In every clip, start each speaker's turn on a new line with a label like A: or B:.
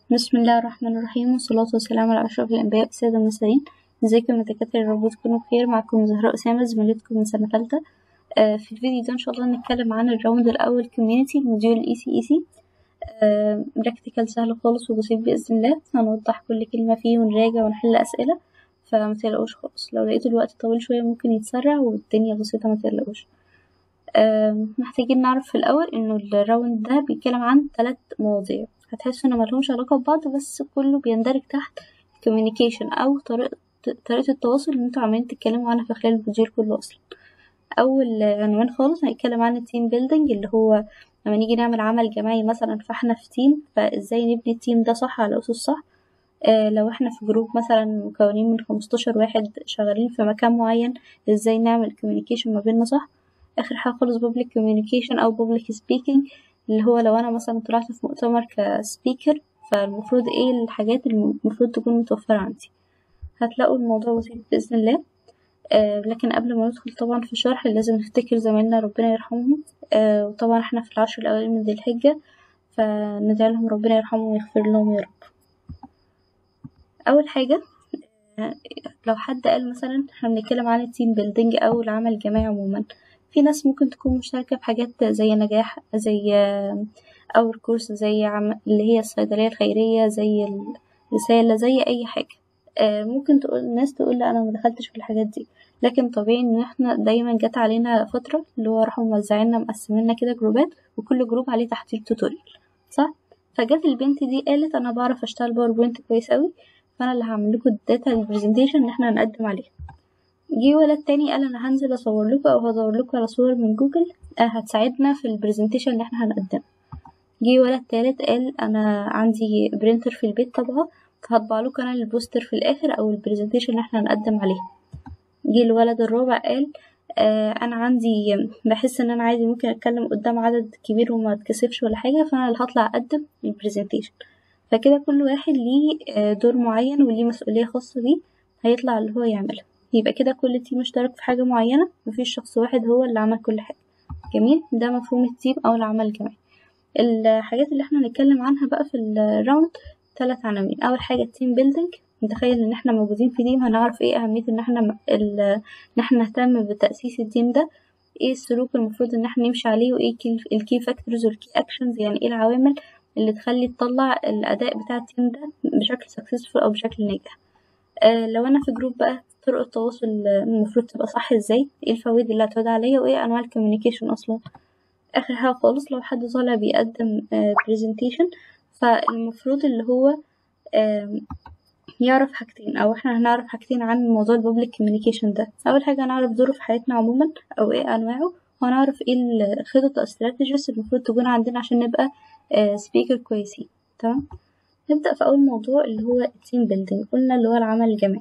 A: بسم الله الرحمن الرحيم والصلاة والسلام على أشرف الأنبياء والسادة المرسلين ازيكم يا دكاترة يا رب تكونوا بخير معكم زهراء أسامة زميلتكم من سنة تالتة آه، في الفيديو ده إن شاء الله هنتكلم عن الراوند الأول كوميونيتي موديول اي سي اي سي براكتيكال سهل خالص وبسيط بإذن الله هنوضح كل كلمة فيه ونراجع ونحل أسئلة فمتقلقوش خالص لو لقيتوا الوقت طويل شوية ممكن يتسرع والدنيا بسيطة متقلقوش آم، محتاجين نعرف في الأول إنه الراوند ده بيتكلم عن تلات مواضيع هتحسوا إن ملهمش علاقة ببعض بس كله بيندرج تحت communication أو طريقة طريقة التواصل اللي انتوا عمالين تتكلموا عنها في خلال الموديول كله أصلا أول عنوان خالص هنتكلم عن التيم بيلدينج اللي هو لما نيجي نعمل عمل جماعي مثلا فاحنا في تيم فازاي نبني التيم ده صح على أسس صح آه لو احنا في جروب مثلا مكونين من خمستاشر واحد شغالين في مكان معين ازاي نعمل communication ما بيننا صح آخر حاجة خالص public communication أو public speaking اللي هو لو أنا مثلا طلعت في مؤتمر كسبيكر فالمفروض ايه الحاجات اللي المفروض تكون متوفرة عندي هتلاقوا الموضوع بسيط بإذن الله آه لكن قبل ما ندخل طبعا في الشرح لازم نفتكر زمايلنا ربنا يرحمهم آه وطبعا احنا في العشر الأوائل من ذي الحجة فندعي لهم ربنا يرحمهم ويغفر لهم يا رب أول حاجة آه لو حد قال مثلا احنا بنتكلم عن التيم بيلدينج أو العمل الجماعي عموما في ناس ممكن تكون مشتركة في حاجات زي نجاح زي أو كورس زي عم... اللي هي الصيدلية الخيرية زي الرسالة زي أي حاجة ممكن تقول الناس تقول لا أنا مدخلتش في الحاجات دي لكن طبيعي إن احنا دايما جت علينا فترة اللي هو راحوا موزعيننا مقسميننا كده جروبات وكل جروب عليه تحتيه توتوريال صح فجت البنت دي قالت أنا بعرف أشتغل باوربوينت كويس أوي فأنا اللي هعمل لكم الداتا البرزنتيشن اللي احنا هنقدم عليها جه ولد تاني قال انا هنزل اصور لكم او هدور لكم على صور من جوجل آه هتساعدنا في البرزنتيشن اللي احنا هنقدمه جه ولد تالت قال انا عندي برينتر في البيت طبعا فهطبع لكم انا البوستر في الاخر او البرزنتيشن اللي احنا هنقدم عليه جه الولد الرابع قال آه انا عندي بحس ان انا عادي ممكن اتكلم قدام عدد كبير وما اتكسفش ولا حاجه فانا اللي هطلع اقدم البرزنتيشن فكده كل واحد ليه دور معين وليه مسؤوليه خاصه بيه هيطلع اللي هو يعملها يبقى كده كل تيم مشترك في حاجة معينة مفيش شخص واحد هو اللي عمل كل حاجة جميل ده مفهوم التيم أو العمل الجماعي الحاجات اللي احنا هنتكلم عنها بقى في الراوند ثلاث عناوين أول حاجة التيم بيلدينج نتخيل ان احنا موجودين في تيم هنعرف ايه أهمية ان احنا ان احنا نهتم بتأسيس التيم ده ايه السلوك المفروض ان احنا نمشي عليه وايه الكي فاكتورز والكي اكشنز يعني ايه العوامل اللي تخلي تطلع الأداء بتاع التيم ده بشكل سكسسفul أو بشكل ناجح آه لو أنا في جروب بقى طرق التواصل المفروض تبقى صح ازاي ايه الفوائد اللي هتعود عليا وايه انواع الكوميونيكيشن اصلا اخر حاجه خالص لو حد طالع بيقدم برزنتيشن فالمفروض اللي هو يعرف حاجتين او احنا هنعرف حاجتين عن موضوع البابليك كوميونيكيشن ده اول حاجه هنعرف دوره في حياتنا عموما او ايه انواعه وهنعرف ايه الخطط او استراتيجيز المفروض تكون عندنا عشان نبقى سبيكر كويسين تمام نبدا في اول موضوع اللي هو التيم بيلدينج قلنا اللي هو العمل الجماعي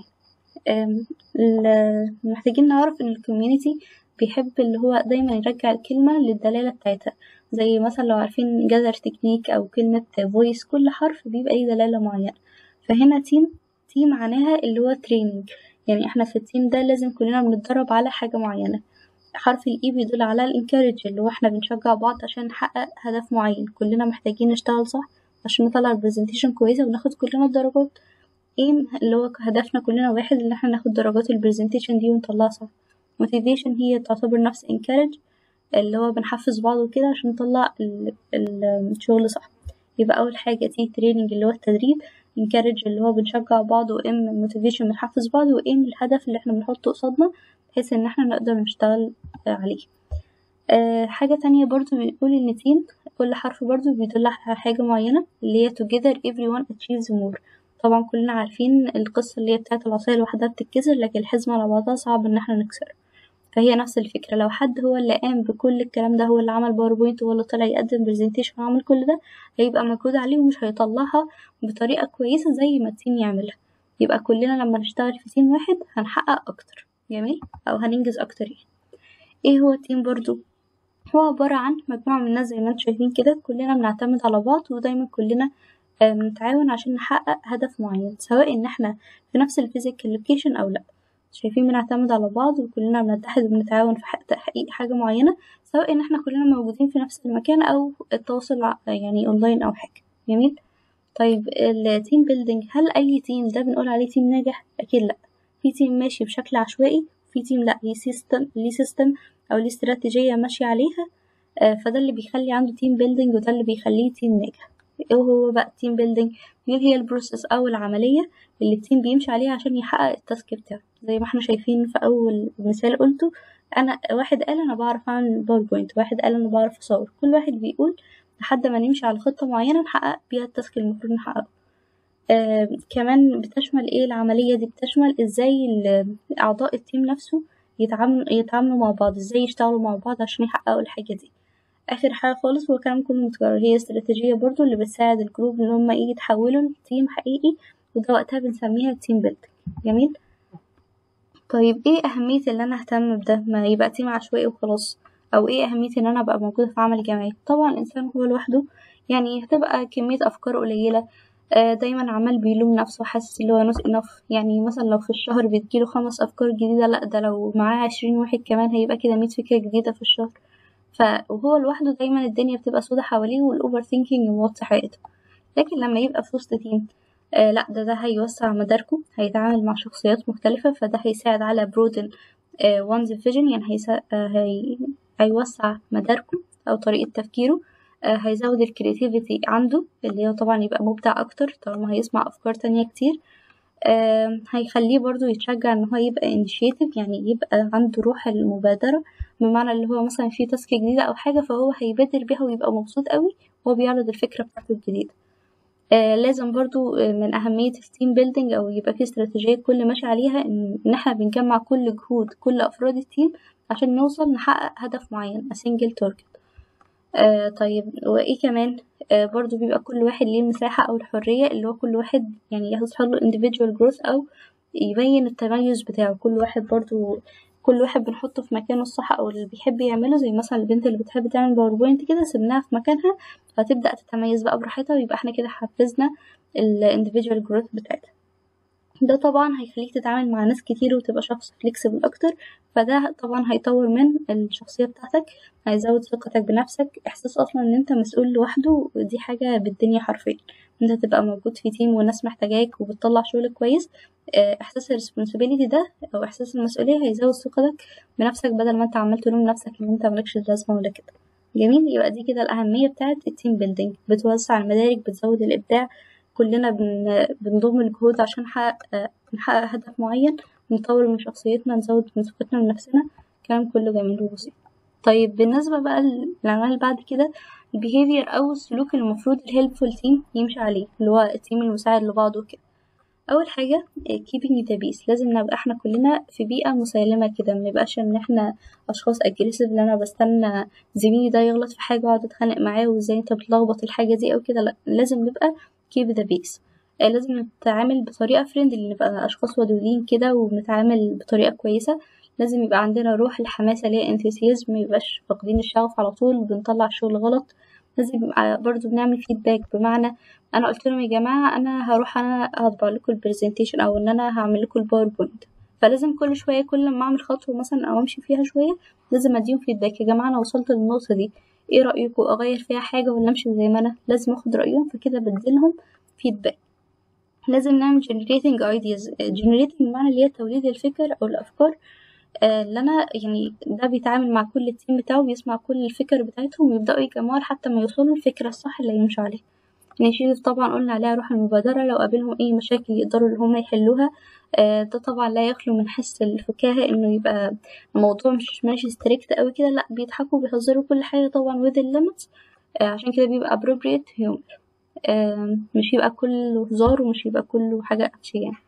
A: محتاجين نعرف ان الكوميونتي بيحب اللي هو دايما يرجع الكلمة للدلالة بتاعتها زي مثلا لو عارفين جذر تكنيك او كلمة فويس كل حرف بيبقى ليه دلالة معينة فهنا تيم تيم معناها اللي هو تريننج يعني احنا في التيم ده لازم كلنا بنتدرب على حاجة معينة حرف الاي بيدل على الانكارج اللي هو احنا بنشجع بعض عشان نحقق هدف معين كلنا محتاجين نشتغل صح عشان نطلع البرزنتيشن كويسة وناخد كلنا الدرجات ايم اللي هو هدفنا كلنا واحد ان احنا ناخد درجات البرزنتيشن دي ونطلعها صح موتيفيشن هي تعتبر نفس encourage اللي هو بنحفز بعض وكده عشان نطلع الشغل صح يبقى اول حاجة تي تريننج اللي هو التدريب encourage اللي هو بنشجع بعض وام موتيفيشن بنحفز بعض وام الهدف اللي احنا بنحطه قصادنا بحيث ان احنا نقدر نشتغل عليه أه حاجة تانية برضو بيقول ان تيم كل حرف برضو بيدل على حاجة معينة اللي هي together everyone achieves more طبعا كلنا عارفين القصة اللي هي بتاعت العصاية لوحدها بتتكسر لكن الحزمة على بعضها صعب ان احنا نكسرها فهي نفس الفكرة لو حد هو اللي قام بكل الكلام ده هو اللي عمل باوربوينت هو اللي طلع يقدم برزنتيشن وعمل كل ده هيبقى مجهود عليه ومش هيطلعها بطريقة كويسة زي ما التيم يعملها يبقى كلنا لما نشتغل في تيم واحد هنحقق اكتر جميل او هننجز اكتر يعني ايه هو التيم برضو هو عبارة عن مجموعة من الناس زي ما انتم شايفين كده كلنا بنعتمد على بعض ودايما كلنا بنتعاون عشان نحقق هدف معين سواء ان احنا في نفس الفيزيكال لوكيشن او لا شايفين بنعتمد على بعض وكلنا بنتحد وبنتعاون في تحقيق حاجة معينة سواء ان احنا كلنا موجودين في نفس المكان او التواصل يعني اونلاين او حاجة جميل طيب التيم بيلدينج هل أي تيم ده بنقول عليه تيم ناجح؟ أكيد لأ في تيم ماشي بشكل عشوائي في تيم لأ ليه سيستم ليه سيستم أو ليه استراتيجية ماشية عليها آه، فده اللي بيخلي عنده تيم بيلدينج وده اللي بيخليه تيم ناجح ايه هو بقى التيم بيلدينج دي هي البروسيس او العمليه اللي التيم بيمشي عليها عشان يحقق التاسك بتاعه زي ما احنا شايفين في اول مثال قلته انا واحد قال انا بعرف اعمل باوربوينت واحد قال انا بعرف اصور كل واحد بيقول لحد ما نمشي على خطه معينه نحقق بيها التاسك اللي المفروض نحققه آه كمان بتشمل ايه العمليه دي بتشمل ازاي اعضاء التيم نفسه يتعاملوا يتعاملوا مع بعض ازاي يشتغلوا مع بعض عشان يحققوا الحاجه دي اخر حاجه خالص هو كلام كله متكرر هي استراتيجيه برضو اللي بتساعد الجروب ان هما ايه يتحولوا لتيم حقيقي وده وقتها بنسميها تيم بيلد جميل طيب ايه اهميه ان انا اهتم بده ما يبقى تيم عشوائي وخلاص او ايه اهميه ان انا ابقى موجوده في عمل جماعي طبعا الانسان هو لوحده يعني هتبقى كميه افكار قليله آه، دايما عمال بيلوم نفسه حاسس اللي هو نوت انف يعني مثلا لو في الشهر بتجيله خمس افكار جديده لا ده لو معاه عشرين واحد كمان هيبقى كده مية فكره جديده في الشهر فهو لوحده دايما الدنيا بتبقى سودة حواليه والاوفر ثينكينج موطي حياته لكن لما يبقى في وسط تيم آه لا ده ده هيوسع مداركه هيتعامل مع شخصيات مختلفة فده هيساعد على برودن وانز فيجن يعني هيسا... آه هي... هيوسع مداركه أو طريقة تفكيره آه هيزود الكرياتيفيتي عنده اللي هو طبعا يبقى مبدع أكتر طالما هيسمع أفكار تانية كتير آه هيخليه برضو يتشجع ان هو يبقى initiative يعني يبقى عنده روح المبادرة بمعنى اللي هو مثلا في تاسك جديدة أو حاجة فهو هيبادر بيها ويبقى مبسوط قوي وهو بيعرض الفكرة بتاعته الجديدة آه لازم برضو من أهمية التيم بيلدينج أو يبقى في استراتيجية كل ماشي عليها إن إحنا بنجمع كل جهود كل أفراد التيم عشان نوصل نحقق هدف معين a single target آه طيب وإيه كمان آه برضو بيبقى كل واحد ليه المساحة أو الحرية اللي هو كل واحد يعني يحصل له individual growth أو يبين التميز بتاعه كل واحد برضو كل واحد بنحطه في مكانه الصح او اللي بيحب يعمله زي مثلا البنت اللي بتحب تعمل باوربوينت كده سيبناها في مكانها فتبدأ تتميز بقى براحتها ويبقى احنا كده حفزنا الانديفيدوال جروث بتاعتها ده طبعا هيخليك تتعامل مع ناس كتير وتبقى شخص فليكسبل اكتر فده طبعا هيطور من الشخصية بتاعتك هيزود ثقتك بنفسك احساس اصلا ان انت مسؤول لوحده دي حاجة بالدنيا حرفيا انت تبقى موجود في تيم والناس محتاجاك وبتطلع شغل كويس احساس الريسبونسابيلتي ده او احساس المسؤولية هيزود ثقتك بنفسك بدل ما انت عمال تلوم نفسك ان انت مالكش لازمة ولا كده جميل يبقى دي كده الأهمية بتاعة التيم بيلدينج بتوسع المدارك بتزود الإبداع كلنا بن... بنضم الجهود عشان نحقق نحقق هدف معين نطور من شخصيتنا نزود من ثقتنا من نفسنا الكلام كله جميل وبسيط طيب بالنسبة بقى للعنوان اللي بعد كده البيهيفير أو السلوك المفروض الهيلبفول تيم يمشي عليه اللي هو التيم المساعد لبعضه وكده أول حاجة keeping the peace لازم نبقى احنا كلنا في بيئة مسالمة كده منبقاش ان احنا أشخاص أجريسيف اللي أنا بستنى زميلي ده يغلط في حاجة وأقعد أتخانق معاه وازاي انت بتلخبط الحاجة دي أو كده لأ لازم نبقى keep the peace لازم نتعامل بطريقة فريندلي نبقى أشخاص ودودين كده وبنتعامل بطريقة كويسة لازم يبقى عندنا روح الحماسة اللي هي انثوسيازم ميبقاش فاقدين الشغف على طول وبنطلع الشغل غلط لازم يبقى برضه بنعمل فيدباك بمعنى انا قلت لهم يا جماعه انا هروح انا هطبع لكم البرزنتيشن او ان انا هعمل لكم الباوربوينت فلازم كل شويه كل ما اعمل خطوه مثلا او امشي فيها شويه لازم اديهم فيدباك يا جماعه انا وصلت للنقطه دي ايه رايكم اغير فيها حاجه ولا امشي زي ما انا لازم اخد رايهم فكده بديلهم فيدباك لازم نعمل generating ideas generating بمعنى اللي هي توليد الفكر او الافكار اللي انا يعني ده بيتعامل مع كل التيم بتاعه بيسمع كل الفكر بتاعتهم ويبداوا يجمعوا لحتى ما يوصلوا الفكره الصح اللي يمشوا عليها initiative طبعا قلنا عليها روح المبادرة لو قابلهم أي مشاكل يقدروا إن هما يحلوها آه ده طبعا لا يخلو من حس الفكاهة إنه يبقى الموضوع مش ماشي ستريكت أوي كده لأ بيضحكوا بيهزروا كل حاجة طبعا within limits آه عشان كده بيبقى appropriate humor آه مش يبقى كله هزار ومش يبقى كله حاجة قفشة يعني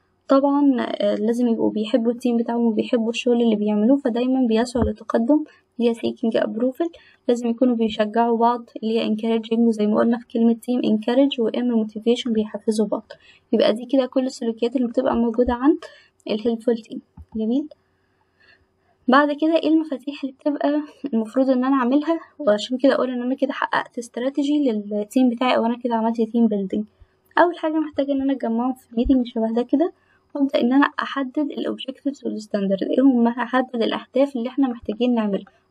A: طبعا آه لازم يبقوا بيحبوا التيم بتاعهم وبيحبوا الشغل اللي بيعملوه فدايما بيسعوا للتقدم اللي هي seeking approval لازم يكونوا بيشجعوا بعض اللي هي encouraging وزي ما قلنا في كلمة team encourage و M motivation بيحفزوا بعض يبقى دي كده كل السلوكيات اللي بتبقى موجودة عند الهيلفول تيم جميل بعد كده ايه المفاتيح اللي بتبقى المفروض ان انا اعملها وعشان كده اقول ان انا كده حققت استراتيجي للتيم بتاعي او انا كده عملت تيم بيلدينج اول حاجه محتاجه ان انا اجمعهم في ميتنج شبه ده كده وابدا ان انا احدد الاوبجكتيفز والستاندرد ايه هم احدد الاهداف اللي احنا محتاجين نعملها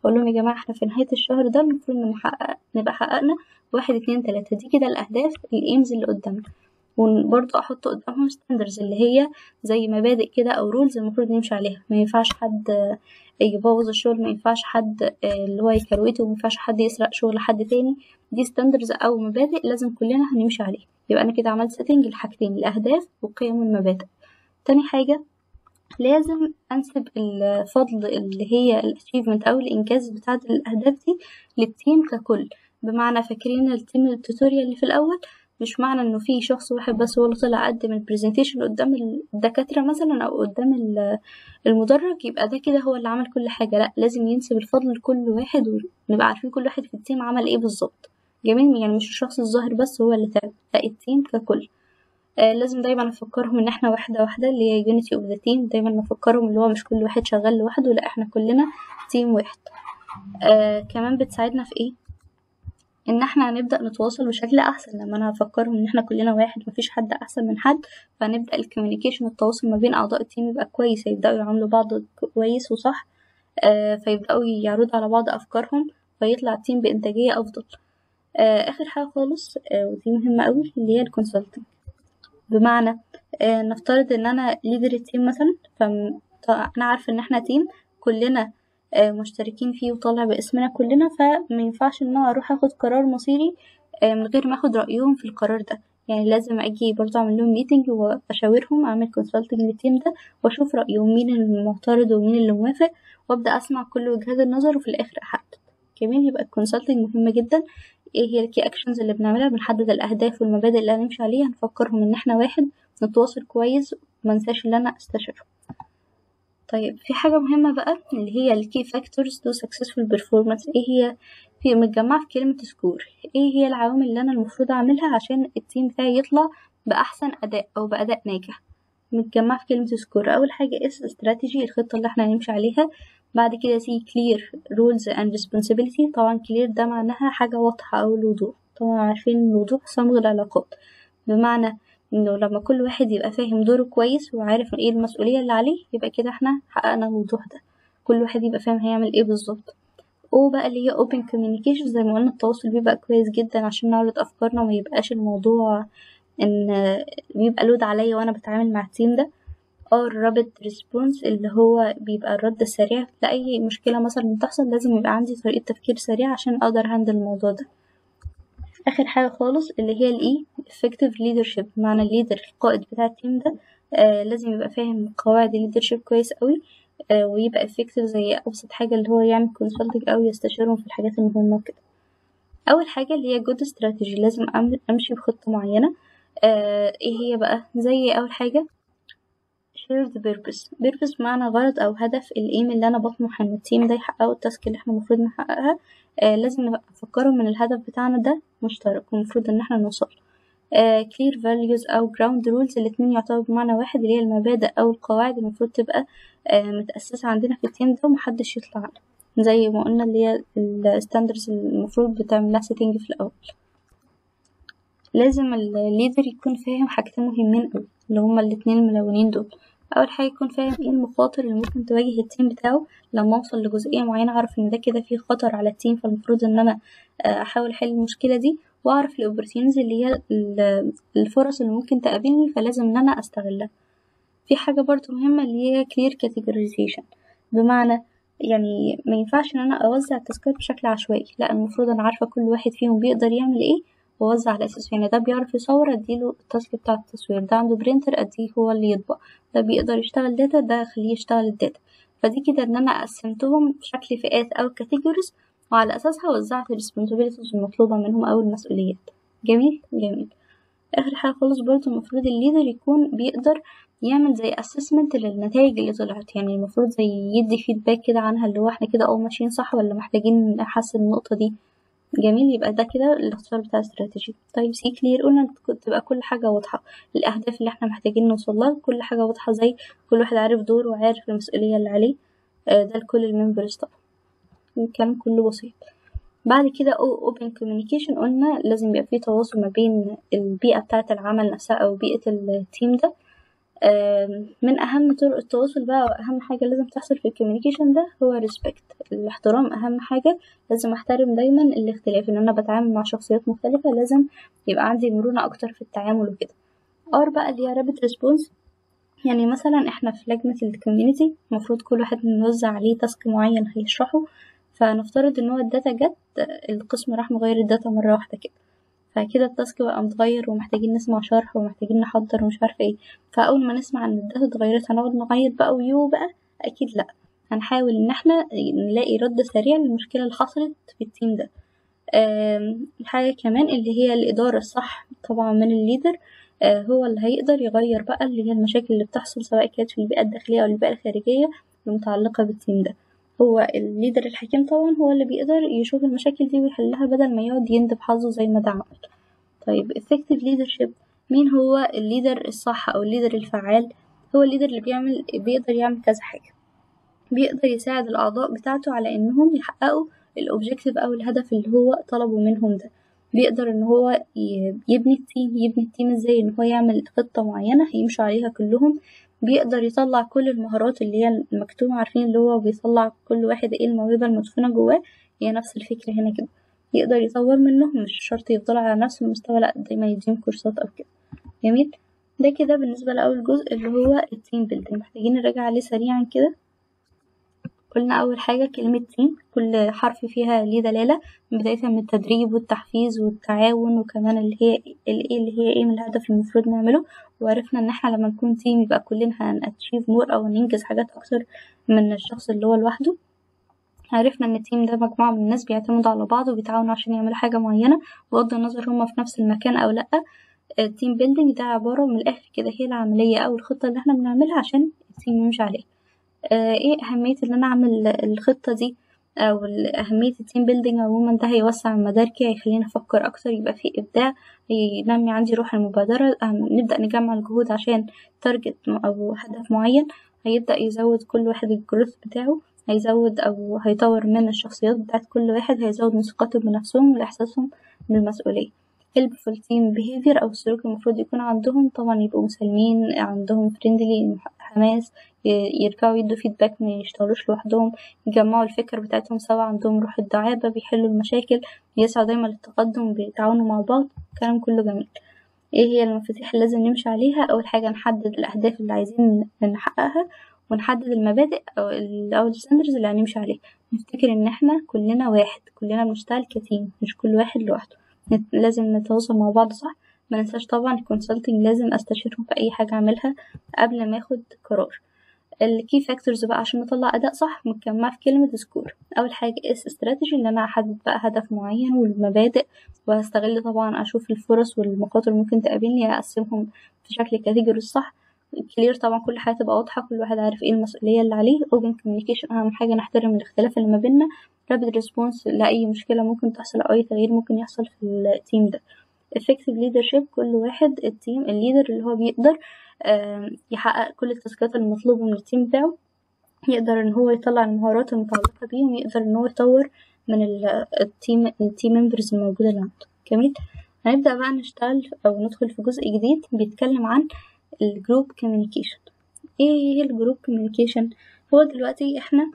A: أقولهم يا جماعة احنا في نهاية الشهر ده المفروض نحقق نبقى حققنا واحد اتنين تلاتة دي كده الأهداف الإيمز اللي قدامنا وبرضه أحط قدامهم ستاندرز اللي هي زي مبادئ كده أو رولز المفروض نمشي عليها ما ينفعش حد يبوظ الشغل ما ينفعش حد اللي هو يكروته وما ينفعش حد يسرق شغل حد تاني دي ستاندرز أو مبادئ لازم كلنا هنمشي عليها يبقى أنا كده عملت سيتنج لحاجتين الأهداف وقيم المبادئ تاني حاجة لازم أنسب الفضل اللي هي الأتشيفمنت أو الإنجاز بتاع الأهداف دي للتيم ككل بمعنى فاكرين التيم التوتوريال اللي في الأول مش معنى إنه في شخص واحد بس هو اللي طلع قدم البرزنتيشن قدام الدكاترة مثلا أو قدام المدرج يبقى ده كده هو اللي عمل كل حاجة لأ لازم ينسب الفضل لكل واحد ونبقى عارفين كل واحد في التيم عمل ايه بالظبط جميل يعني مش الشخص الظاهر بس هو اللي تعب لأ التيم ككل آه لازم دايما افكرهم ان احنا واحده واحده اللي هي يونيتي اوف ذا تيم دايما نفكرهم اللي هو مش كل واحد شغال لوحده لا احنا كلنا تيم واحد آه كمان بتساعدنا في ايه ان احنا هنبدا نتواصل بشكل احسن لما انا افكرهم ان احنا كلنا واحد مفيش حد احسن من حد فهنبدا الكوميونيكيشن التواصل ما بين اعضاء التيم يبقى كويس هيبداوا يعاملوا بعض كويس وصح آه فيبداوا يعرضوا على بعض افكارهم فيطلع التيم بانتاجيه افضل آه اخر حاجه خالص آه ودي مهمه قوي اللي هي الكونسلتنج بمعنى آه نفترض ان انا ليدر التيم مثلا فانا عارفه ان احنا تيم كلنا آه مشتركين فيه وطالع باسمنا كلنا فما ينفعش ان انا اروح اخد قرار مصيري آه من غير ما اخد رايهم في القرار ده يعني لازم اجي برضه اعمل لهم ميتنج واشاورهم اعمل كونسلتنج للتيم ده واشوف رايهم مين المعترض ومين اللي موافق وابدا اسمع كل وجهات النظر وفي الاخر احدد كمان يبقى الكونسلتنج مهم جدا ايه هي الكي اكشنز اللي بنعملها بنحدد الاهداف والمبادئ اللي هنمشي عليها نفكرهم ان احنا واحد نتواصل كويس ومنساش ان انا استشيره طيب في حاجة مهمة بقى اللي هي الكي فاكتورز تو successful performance ايه هي في متجمعة في كلمة سكور ايه هي العوامل اللي انا المفروض اعملها عشان التيم بتاعي يطلع بأحسن أداء أو بأداء ناجح متجمعة في كلمة سكور أول حاجة اس استراتيجي الخطة اللي احنا هنمشي عليها بعد كده سي clear rules and responsibility طبعا clear ده معناها حاجة واضحة أو الوضوح طبعا عارفين الوضوح صمغ العلاقات بمعنى انه لما كل واحد يبقى فاهم دوره كويس وعارف ايه المسؤولية اللي عليه يبقى كده احنا حققنا الوضوح ده كل واحد يبقى فاهم هيعمل ايه بالظبط او بقى اللي هي open communication زي ما قلنا التواصل بيبقى كويس جدا عشان نعرض افكارنا وما يبقاش الموضوع ان بيبقى لود عليا وانا بتعامل مع التيم ده او الرابد ريسبونس اللي هو بيبقى الرد السريع لأي مشكلة مثلا بتحصل لازم يبقى عندي طريقة تفكير سريع عشان اقدر هندل الموضوع ده اخر حاجة خالص اللي هي الاي effective leadership معنى الليدر القائد بتاع التيم ده آه لازم يبقى فاهم قواعد الليدرشيب كويس قوي آه ويبقى effective زي ابسط حاجة اللي هو يعمل consulting او يستشيرهم في الحاجات المهمة وكده اول حاجة اللي هي good strategy لازم امشي بخطة معينة آه ايه هي بقى زي اول حاجة shared purpose purpose بمعنى غرض أو هدف الإيم اللي أنا بطمح إن التيم ده يحققه التاسك اللي احنا المفروض نحققها آه لازم نبقى نفكرهم إن الهدف بتاعنا ده مشترك ومفروض إن احنا نوصل آه clear values أو ground rules الاتنين يعتبروا بمعنى واحد اللي هي المبادئ أو القواعد المفروض تبقى آه متأسسة عندنا في التيم ده ومحدش يطلع عنها زي ما قلنا اللي هي الستاندرز المفروض بتعملها سيتنج في الأول لازم الليدر يكون فاهم حاجتين مهمين أوي اللي هما الاتنين الملونين دول اول حاجه يكون فاهم ايه المخاطر اللي ممكن تواجه التيم بتاعه لما اوصل لجزئيه معينه اعرف ان ده كده فيه خطر على التيم فالمفروض ان انا احاول احل المشكله دي واعرف الاوبورتيونيز اللي هي الفرص اللي ممكن تقابلني فلازم ان انا استغلها في حاجه برضو مهمه اللي هي clear categorization بمعنى يعني ما ينفعش ان انا اوزع التاسكات بشكل عشوائي لا المفروض انا عارفه كل واحد فيهم بيقدر يعمل ايه ووزع على اساس يعني ده بيعرف يصور اديله التاسك بتاع التصوير ده عنده برينتر اديه هو اللي يطبع ده بيقدر يشتغل داتا ده اخليه يشتغل الداتا فدي كده ان انا قسمتهم بشكل فئات او كاتيجوريز وعلى اساسها وزعت الريسبونسابيلتيز المطلوبه منهم او المسؤوليات جميل جميل اخر حاجه خالص برضه المفروض الليدر يكون بيقدر يعمل زي اسسمنت للنتائج اللي طلعت يعني المفروض زي يدي فيدباك كده عنها اللي هو احنا كده اه ماشيين صح ولا محتاجين نحسن النقطه دي جميل يبقى ده كده الاختصار بتاع الاستراتيجي طيب سي كلير قلنا تبقى كل حاجة واضحة الأهداف اللي احنا محتاجين نوصل لها كل حاجة واضحة زي كل واحد عارف دوره وعارف المسؤولية اللي عليه آه ده لكل الممبرز طبعا الكلام كله بسيط بعد كده او open communication قلنا لازم يبقى فيه تواصل ما بين البيئة بتاعة العمل نفسها أو بيئة التيم ده من أهم طرق التواصل بقى وأهم حاجة لازم تحصل في الكوميونيكيشن ده هو respect الاحترام أهم حاجة لازم أحترم دايما الاختلاف إن أنا بتعامل مع شخصيات مختلفة لازم يبقى عندي مرونة أكتر في التعامل وكده R بقى اللي هي rapid response يعني مثلا احنا في لجنة الكوميونيتي المفروض كل واحد نوزع عليه تاسك معين هيشرحه فنفترض ان هو الداتا جت القسم راح مغير الداتا مرة واحدة كده فكده التاسك بقى متغير ومحتاجين نسمع شرح ومحتاجين نحضر ومش عارفة ايه فأول ما نسمع ان الداتا اتغيرت هنقعد نعيط بقى ويو بقى أكيد لأ هنحاول إن احنا نلاقي رد سريع للمشكلة اللي حصلت في التيم ده الحاجة كمان اللي هي الإدارة الصح طبعا من الليدر هو اللي هيقدر يغير بقى اللي هي المشاكل اللي بتحصل سواء كانت في البيئة الداخلية أو البيئة الخارجية المتعلقة بالتيم ده هو الليدر الحكيم طبعا هو اللي بيقدر يشوف المشاكل دي ويحلها بدل ما يقعد يندب حظه زي ما ده عمل طيب effective leadership مين هو الليدر الصح أو الليدر الفعال هو الليدر اللي بيعمل بيقدر يعمل كذا حاجة بيقدر يساعد الأعضاء بتاعته على إنهم يحققوا الأوبجيكتيف أو الهدف اللي هو طلبه منهم ده بيقدر إن هو يبني التيم يبني التيم إزاي إن هو يعمل خطة معينة هيمشوا عليها كلهم بيقدر يطلع كل المهارات اللي هي المكتومة عارفين اللي هو بيطلع كل واحد ايه الموهبة المدفونة جواه هي نفس الفكرة هنا كده يقدر يطور منهم مش شرط يفضل على نفس المستوى لأ دايما يديهم كورسات أو كده جميل ده كده بالنسبة لأول جزء اللي هو التيم بيلدينج محتاجين نراجع عليه سريعا كده قلنا أول حاجة كلمة تيم كل حرف فيها ليه دلالة بداية من التدريب والتحفيز والتعاون وكمان اللي هي الايه اللي هي ايه من الهدف المفروض نعمله وعرفنا ان احنا لما نكون تيم يبقى كلنا هنأتشيف مور او ننجز حاجات اكتر من الشخص اللي هو لوحده عرفنا ان التيم ده مجموعة من الناس بيعتمدوا على بعض وبيتعاونوا عشان يعملوا حاجة معينة بغض النظر هما في نفس المكان او لأ التيم بيلدينج ده عبارة من الآخر كده هي العملية أو الخطة اللي احنا بنعملها عشان التيم يمشي عليها آه ايه أهمية إن أنا أعمل الخطة دي أو أهمية التيم بيلدينج عموما ده هيوسع مداركي هيخليني أفكر أكتر يبقى في إبداع ينمي عندي روح المبادرة نبدأ نجمع الجهود عشان تارجت أو هدف معين هيبدأ يزود كل واحد الجروث بتاعه هيزود أو هيطور من الشخصيات بتاعت كل واحد هيزود من ثقتهم بنفسهم وإحساسهم بالمسؤولية helpful team behavior أو السلوك المفروض يكون عندهم طبعا يبقوا مسالمين عندهم فريندلي حماس يرجعوا يدوا فيدباك ما يشتغلوش لوحدهم يجمعوا الفكر بتاعتهم سوا عندهم روح الدعابة بيحلوا المشاكل يسعوا دايما للتقدم بيتعاونوا مع بعض الكلام كله جميل ايه هي المفاتيح اللي لازم نمشي عليها اول حاجة نحدد الاهداف اللي عايزين نحققها ونحدد المبادئ او او الستاندرز اللي هنمشي عليها نفتكر ان احنا كلنا واحد كلنا بنشتغل كتيم مش كل واحد لوحده لازم نتواصل مع بعض صح ما ننساش طبعا الكونسلتنج لازم استشيرهم في اي حاجه اعملها قبل ما اخد قرار الكي فاكتورز بقى عشان نطلع اداء صح متجمعه في كلمه سكور اول حاجه اس استراتيجي ان انا احدد بقى هدف معين والمبادئ وهستغل طبعا اشوف الفرص والمخاطر اللي ممكن تقابلني اقسمهم في شكل كاتيجوريز صح كلير طبعا كل حاجه تبقى واضحه كل واحد عارف ايه المسؤوليه اللي عليه اوبن كوميونيكيشن اهم حاجه نحترم الاختلاف اللي ما بيننا رابid ريسبونس لاي مشكله ممكن تحصل او اي تغيير ممكن يحصل في التيم ده effective leadership كل واحد التيم الليدر اللي هو بيقدر يحقق كل التاسكات المطلوبة من التيم بتاعه يقدر ان هو يطلع المهارات المتعلقة بيه ويقدر ان هو يطور من التيم التيم ممبرز الموجودة اللي عنده جميل هنبدأ بقى نشتغل او ندخل في جزء جديد بيتكلم عن الجروب كوميونيكيشن ايه هي الجروب كوميونيكيشن هو دلوقتي احنا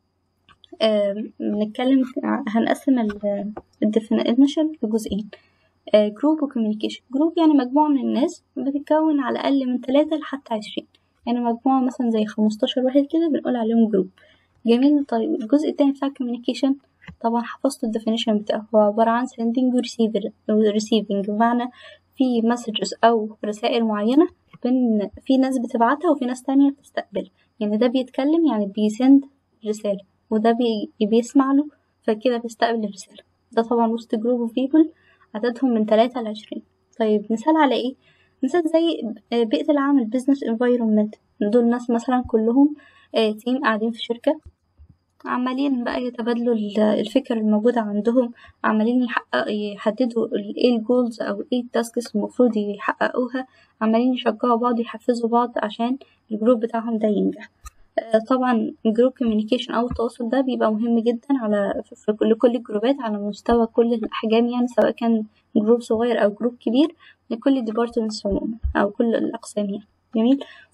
A: بنتكلم هنقسم الديفينيشن لجزئين جروب وكوميونيكيشن جروب يعني مجموعة من الناس بتتكون على الأقل من ثلاثة لحتى عشرين يعني مجموعة مثلا زي خمستاشر واحد كده بنقول عليهم جروب جميل طيب الجزء التاني بتاع الكوميونيكيشن طبعا حفظت الديفينيشن بتاعه هو عبارة عن sending و receiving بمعنى في مسجز أو رسائل معينة بين في ناس بتبعتها وفي ناس تانية بتستقبل يعني ده بيتكلم يعني بيسند رسالة وده بي بيسمع له فكده بيستقبل الرسالة ده طبعا وسط جروب اوف بيبل عددهم من تلاتة لعشرين طيب مثال على ايه مثال زي بيئة العمل business environment دول ناس مثلا كلهم تيم قاعدين في شركة عمالين بقى يتبادلوا الفكر الموجودة عندهم عمالين يحقق يحددوا ايه الجولز او ايه التاسكس المفروض يحققوها عمالين يشجعوا بعض يحفزوا بعض عشان الجروب بتاعهم ده ينجح طبعا الجروب كوميونيكيشن او التواصل ده بيبقى مهم جدا على في كل كل الجروبات على مستوى كل الاحجام يعني سواء كان جروب صغير او جروب كبير لكل ديبارتمنتس عموما او كل الاقسام يعني جميل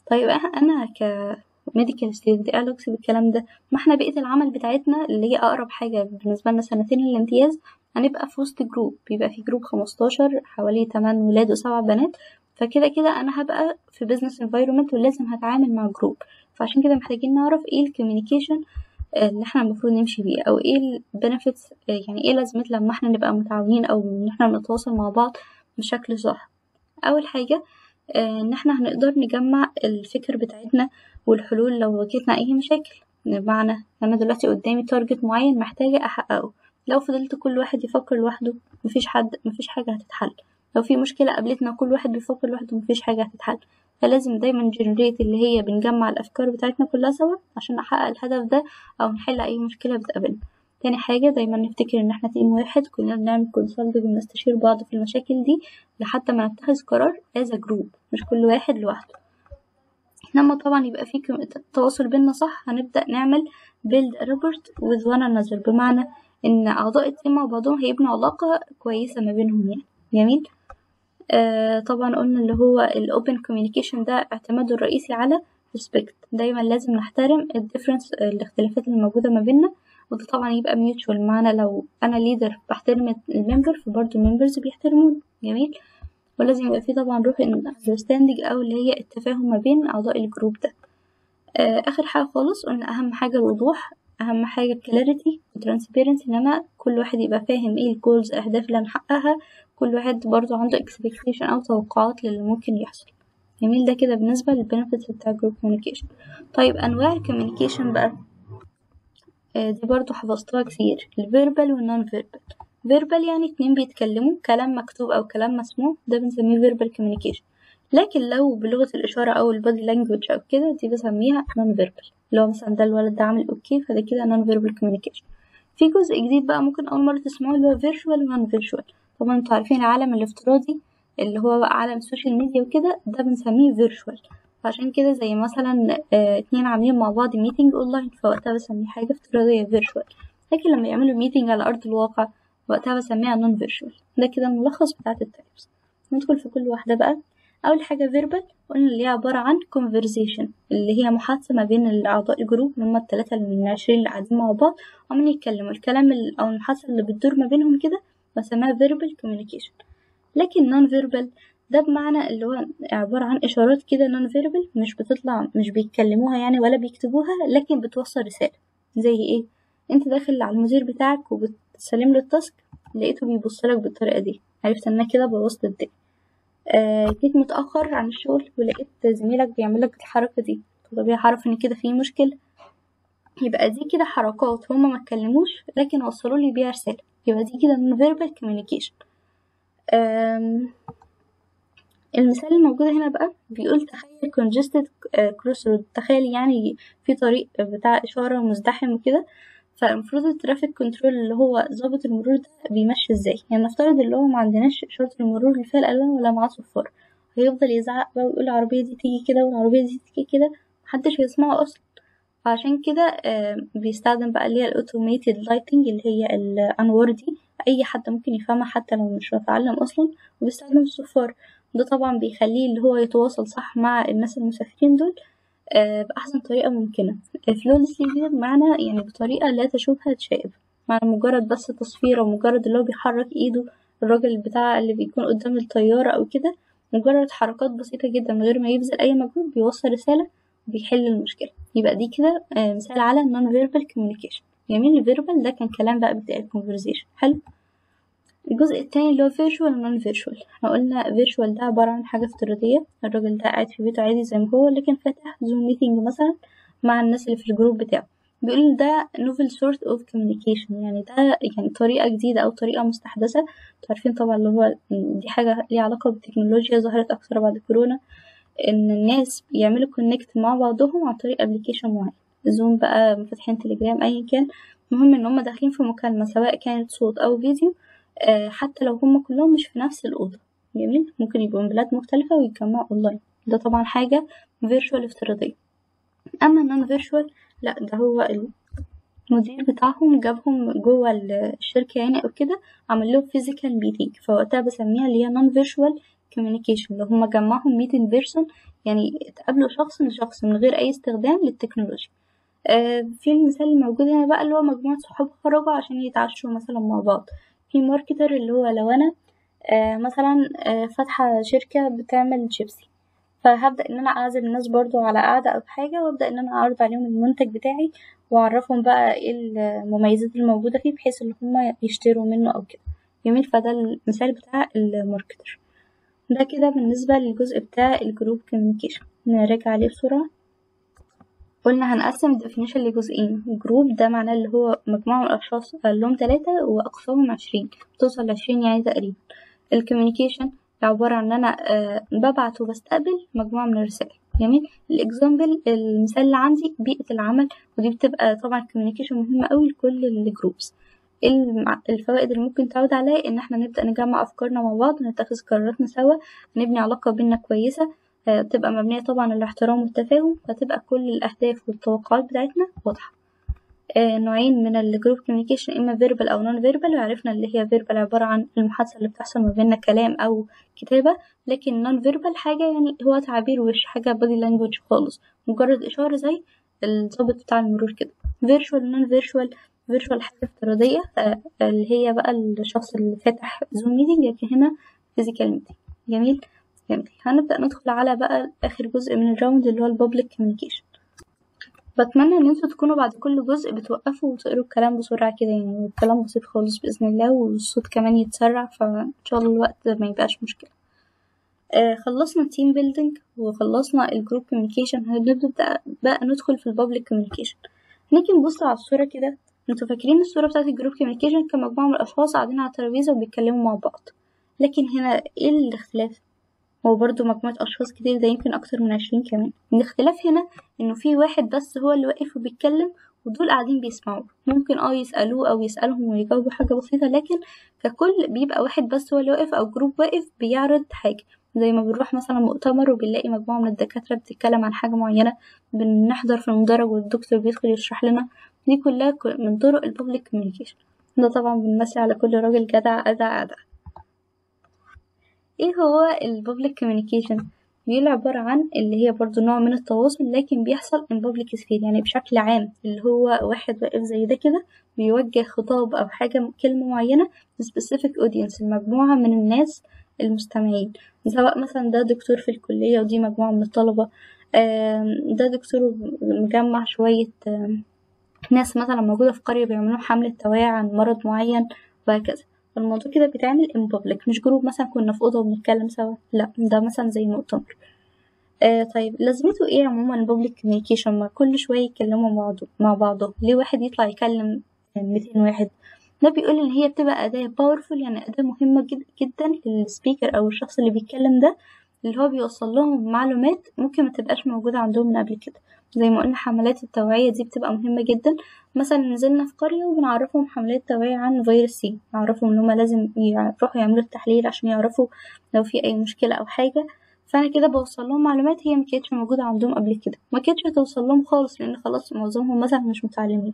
A: طيب أنا ك ميديكال ستودنت ايه علاقتي بالكلام ده ما احنا بيئة العمل بتاعتنا اللي هي أقرب حاجة بالنسبة لنا سنتين الامتياز هنبقى في وسط جروب بيبقى في جروب خمستاشر حوالي تمن ولاد وسبع بنات فكده كده أنا هبقى في بيزنس انفايرومنت ولازم هتعامل مع جروب فعشان كده محتاجين نعرف ايه الكوميونيكيشن اللي احنا المفروض نمشي بيه او ايه البنفيتس يعني ايه لازمت لما احنا نبقى متعاونين او ان احنا نتواصل مع بعض بشكل صح اول حاجة ان احنا هنقدر نجمع الفكر بتاعتنا والحلول لو واجهتنا اي مشاكل بمعنى انا دلوقتي قدامي تارجت معين محتاجة احققه لو فضلت كل واحد يفكر لوحده مفيش حد مفيش حاجة هتتحل لو في مشكلة قابلتنا كل واحد بيفكر لوحده مفيش حاجة هتتحل فلازم دايما جنريت اللي هي بنجمع الأفكار بتاعتنا كلها سوا عشان نحقق الهدف ده أو نحل أي مشكلة بتقابلنا تاني حاجة دايما نفتكر إن احنا تيم واحد كلنا بنعمل كونسلت وبنستشير بعض في المشاكل دي لحتى ما نتخذ قرار as a group مش كل واحد لوحده لما طبعا يبقى في تواصل بينا صح هنبدأ نعمل build a rapport with one another بمعنى إن أعضاء التيم مع بعضهم هيبنوا علاقة كويسة ما بينهم يعني جميل آه طبعا قلنا اللي هو الأوبن كوميونيكيشن ده اعتماده الرئيسي على respect دايما لازم نحترم الديفرنس الاختلافات اللي موجودة ما بيننا وده طبعا يبقى mutual معنى لو أنا ليدر بحترم الممبر فبرضه الممبرز بيحترموني جميل ولازم يبقى فيه طبعا روح understanding أو اللي هي التفاهم ما بين أعضاء الجروب ده آه آخر حاجة خالص قلنا أهم حاجة الوضوح أهم حاجة الكلاريتي وترانسبيرنسي إن أنا كل واحد يبقى فاهم ايه الجولز الأهداف اللي هنحققها كل واحد برضو عنده expectation أو توقعات للي ممكن يحصل جميل ده كده بالنسبة للبنفيتس بتاع الجروب communication طيب أنواع الكوميونيكيشن بقى آه دي برضو حفظتها كتير الفيربال والنون فيربال فيربال يعني اتنين بيتكلموا كلام مكتوب أو كلام مسموع ده بنسميه فيربال communication لكن لو بلغة الإشارة أو البادي لانجوج أو كده دي بسميها نون فيربال اللي هو مثلا ده الولد ده عامل أوكي فده كده نون فيربال communication في جزء جديد بقى ممكن أول مرة تسمعوه اللي هو فيرشوال ونون فيرشوال طبعا انتوا عارفين العالم الافتراضي اللي هو بقى عالم السوشيال ميديا وكده ده بنسميه فيرشوال فعشان كده زي مثلا اه اتنين عاملين مع بعض ميتنج اونلاين فوقتها بسميه حاجة افتراضية فيرشوال لكن لما يعملوا ميتنج على أرض الواقع وقتها بسميها نون فيرشوال ده كده الملخص بتاعة التايبس ندخل في كل واحدة بقى أول حاجة فيربال قلنا اللي هي عبارة عن conversation اللي هي محادثة ما بين الأعضاء الجروب اللي هما التلاتة من عشرين اللي قاعدين مع بعض وعمالين يتكلموا الكلام أو المحادثة اللي بتدور ما بينهم كده بسميها verbal communication لكن non verbal ده بمعنى اللي هو عبارة عن إشارات كده non verbal مش بتطلع مش بيتكلموها يعني ولا بيكتبوها لكن بتوصل رسالة زي إيه أنت داخل على المدير بتاعك وبتسلم له التاسك لقيته بيبصلك بالطريقة دي عرفت إن كده بوظت الدنيا آه جيت متأخر عن الشغل ولقيت زميلك بيعملك الحركة دي طبيعي هعرف إن كده في مشكلة يبقى دي كده حركات هما ما اتكلموش لكن وصلوا لي بيها رسالة يبقى دي كده non verbal communication المثال الموجود هنا بقى بيقول تخيل congested crossroad تخيل يعني في طريق بتاع إشارة مزدحم وكده فالمفروض الترافيك كنترول اللي هو ظابط المرور ده بيمشي ازاي يعني نفترض اللي هو ما عندناش إشارة المرور اللي فيها الألوان ولا معاه صفار هيفضل يزعق بقى ويقول العربية دي تيجي كده والعربية دي تيجي كده محدش بيسمعه أصلا فعشان كده بيستخدم بقى اللي هي الأوتوميتد لايتنج اللي هي الأنوار دي أي حد ممكن يفهمها حتى لو مش متعلم أصلا وبيستخدم الصفار ده طبعا بيخليه اللي هو يتواصل صح مع الناس المسافرين دول بأحسن طريقة ممكنة الفلولسلي دي بمعنى يعني بطريقة لا تشوبها تشائب معنى مجرد بس تصوير ومجرد اللي هو بيحرك ايده الراجل بتاع اللي بيكون قدام الطيارة أو كده مجرد حركات بسيطة جدا من غير ما يبذل أي مجهود بيوصل رسالة وبيحل المشكلة يبقى دي كده مثال على non verbal communication جميل الفيربال ده كان كلام بقى بتاع الكونفرزيشن حلو الجزء التاني اللي هو فيرشوال ونون فيرشوال احنا قلنا فيرشوال ده عبارة عن حاجة افتراضية الراجل ده قاعد في بيته عادي زي ما هو لكن فاتح زوم ميتنج مثلا مع الناس اللي في الجروب بتاعه بيقول ده novel sort of communication يعني ده يعني طريقة جديدة أو طريقة مستحدثة عارفين طبعا اللي هو دي حاجة ليها علاقة بالتكنولوجيا ظهرت أكثر بعد كورونا إن الناس يعملوا كونكت مع بعضهم عن طريق ابلكيشن معين زوم بقى فاتحين تليجرام أيا كان المهم إن هما داخلين في مكالمة سواء كانت صوت أو فيديو آه حتى لو هما كلهم مش في نفس الأوضة جميل ممكن يبقوا من بلاد مختلفة ويتجمعوا أونلاين ده طبعا حاجة فيرشوال افتراضية أما نون فيرشوال لأ ده هو المدير بتاعهم جابهم جوه الشركة يعني أو كده عمل لهم فيزيكال ميتنج فوقتها بسميها اللي هي نون فيرشوال communication اللي هما جمعهم meeting person يعني اتقابلوا شخص لشخص من غير أي استخدام للتكنولوجيا آه، في المثال الموجود هنا بقى اللي هو مجموعة صحاب خرجوا عشان يتعشوا مثلا مع بعض في ماركتر اللي هو لو أنا آه، مثلا آه، فاتحة شركة بتعمل شيبسي فهبدأ إن أنا أعزم الناس برضو على قعدة أو حاجة وأبدأ إن أنا أعرض عليهم المنتج بتاعي وأعرفهم بقى ايه المميزات الموجودة فيه بحيث إن هما يشتروا منه أو كده جميل فده المثال بتاع الماركتر ده كده بالنسبة للجزء بتاع الجروب كوميونيكيشن نراجع عليه بسرعة قلنا هنقسم الديفينيشن لجزئين جروب ده معناه اللي هو مجموعة من الأشخاص أقلهم تلاتة وأقصاهم عشرين توصل لعشرين يعني تقريبا الكوميونيكيشن عبارة عن إن أنا أه ببعت وبستقبل مجموعة من الرسائل جميل الإكزامبل المثال اللي عندي بيئة العمل ودي بتبقى طبعا الكوميونيكيشن مهمة أوي لكل الجروبس الفوائد اللي ممكن تعود عليها إن احنا نبدأ نجمع أفكارنا مع بعض ونتخذ قراراتنا سوا نبني علاقة بينا كويسة تبقى مبنية طبعا على الاحترام والتفاهم فتبقى كل الأهداف والتوقعات بتاعتنا واضحة آه نوعين من الجروب كوميونيكيشن إما فيربال أو نون فيربال وعرفنا اللي هي فيربال عبارة عن المحادثة اللي بتحصل ما بيننا كلام أو كتابة لكن نون فيربال حاجة يعني هو تعبير وش حاجة بودي لانجوج خالص مجرد إشارة زي الظابط بتاع المرور كده فيرشوال نون فيرشوال فيرشوال حاجة افتراضية اللي هي بقى الشخص اللي فاتح زوم ميتنج لكن هنا فيزيكال ميتنج جميل جميل هنبدأ ندخل على بقى آخر جزء من الراوند اللي هو البابليك كوميونيكيشن بتمنى ان انتوا تكونوا بعد كل جزء بتوقفوا وتقروا الكلام بسرعة كده يعني الكلام بسيط خالص بإذن الله والصوت كمان يتسرع فإن شاء الله الوقت ما يبقاش مشكلة آه خلصنا التيم بيلدينج وخلصنا الجروب كوميونيكيشن هنبدأ بقى ندخل في البابليك كوميونيكيشن نيجي نبص على الصورة كده انتوا فاكرين الصورة بتاعت الجروب كوميونيكيشن كمجموعة من الأشخاص قاعدين على الترابيزة وبيتكلموا مع بعض لكن هنا ايه الاختلاف هو برضه مجموعة أشخاص كتير ده يمكن أكتر من عشرين كمان الاختلاف هنا إنه في واحد بس هو اللي واقف وبيتكلم ودول قاعدين بيسمعوا ممكن اه يسألوه أو يسألهم ويجاوبوا حاجة بسيطة لكن ككل بيبقى واحد بس هو اللي واقف أو جروب واقف بيعرض حاجة زي ما بنروح مثلا مؤتمر وبنلاقي مجموعة من الدكاترة بتتكلم عن حاجة معينة بنحضر في المدرج والدكتور بيدخل يشرح لنا دي كلها من طرق البابليك كوميونيكيشن ده طبعا بنمثل على كل راجل جدع أدع أدع ايه هو البابليك كوميونيكيشن دي عبارة عن اللي هي برضو نوع من التواصل لكن بيحصل in public sphere يعني بشكل عام اللي هو واحد واقف زي ده كده بيوجه خطاب أو حاجة كلمة معينة specific audience لمجموعة من الناس المستمعين سواء مثلا ده دكتور في الكلية ودي مجموعة من الطلبة ده دكتور مجمع شوية ناس مثلا موجودة في قرية بيعملوا حملة توعية عن مرض معين وهكذا الموضوع كده بيتعمل in public مش جروب مثلا كنا في أوضة وبنتكلم سوا لا ده مثلا زي مؤتمر آه طيب لازمته ايه عموما البابليك كوميونيكيشن ما كل شوية يتكلموا مع بعض مع بعضهم ليه واحد يطلع يكلم ميتين واحد ده بيقول ان هي بتبقى أداة باورفول يعني أداة مهمة جد جدا للسبيكر أو الشخص اللي بيتكلم ده اللي هو بيوصل لهم معلومات ممكن ما تبقاش موجودة عندهم من قبل كده زي ما قلنا حملات التوعية دي بتبقى مهمة جدا مثلا نزلنا في قرية وبنعرفهم حملات توعية عن فيروس سي نعرفهم ان هما لازم يروحوا يعملوا التحليل عشان يعرفوا لو في اي مشكلة او حاجة فانا كده بوصل لهم معلومات هي مكانتش موجودة عندهم قبل كده مكانتش هتوصل لهم خالص لان خلاص معظمهم مثلا مش متعلمين